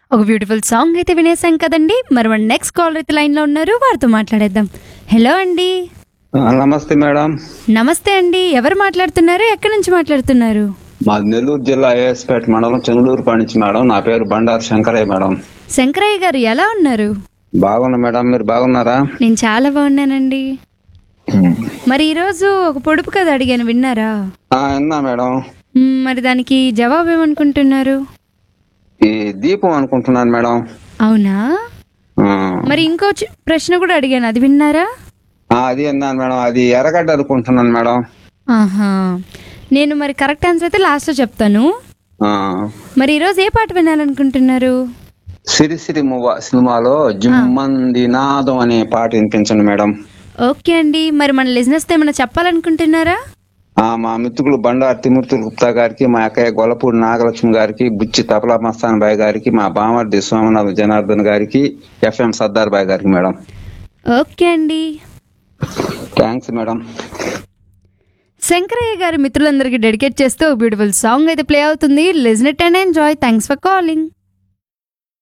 ఒక beautiful song అయితే వినేసాం కదండి మరి మన నెక్స్ట్ కాలర్ అయితే లైన్ లో ఉన్నారు వారితో మాట్లాడేద్దాం హలో అండి ఆ, నమస్తే మేడం నమస్తే అండి ఎవరు మాట్లాడుతున్నారు ఎక్కడి నుంచి మాట్లాడుతున్నారు మాది నెల్లూరు జిల్లా ఏఎస్పేట మండలం చెంగళూరు నుంచి మేడం నా పేరు బండారు శంకరయ్య మేడం శంకరయ్య గారు ఎలా ఉన్నారు బాగున్నా మేడం మీరు బాగున్నారా నేను చాలా బాగున్నానండి మరి ఈరోజు ఒక పొడుపు కథ అడిగాను విన్నారా ఆ, విన్నా మేడం మ్, మరి దానికి జవాబు ఏమనుకుంటున్నారు ఈ దీపం అనుకుంటున్నాను మేడం అవునా ఆ, మరి ఇంకో చి- ప్రశ్న కూడా అడిగాను అది విన్నారా ఆ, అది విన్నాను మేడం అది ఎర్రగడ్డ అనుకుంటున్నాను మేడం ఆహా నేను మరి కరెక్ట్ ఆన్సర్ అయితే లాస్ట్లో చెప్తాను ఆ, మరి ఈరోజు ఏ పాట వినాలనుకుంటున్నారు సిరిసిరి మువ్వ సినిమాలో జిమ్మంది నాదం అనే పాట వినిపించండి మేడం ఓకే అండి మరి మన లిజినెస్తో ఏమైనా చెప్పాలనుకుంటున్నారా ఆ, మా మిత్రులు బండారు తిమూర్తులు గుప్తా గారికి మా అక్కయ్య గొల్లపూడి నాగలక్ష్మి గారికి బుచ్చి తపలా మస్తాన్ బాయ్ గారికి మా బామర్ది సోమనాథ్ జనార్దన్ గారికి ఎఫ్ఎం సర్దార్ బాయ్ గారికి మేడం ఓకే అండి థ్యాంక్స్ మేడం శంకరయ్య గారి మిత్రులందరికీ డెడికేట్ చేస్తూ బ్యూటిఫుల్ సాంగ్ అయితే ప్లే అవుతుంది listen it and enjoy thanks for calling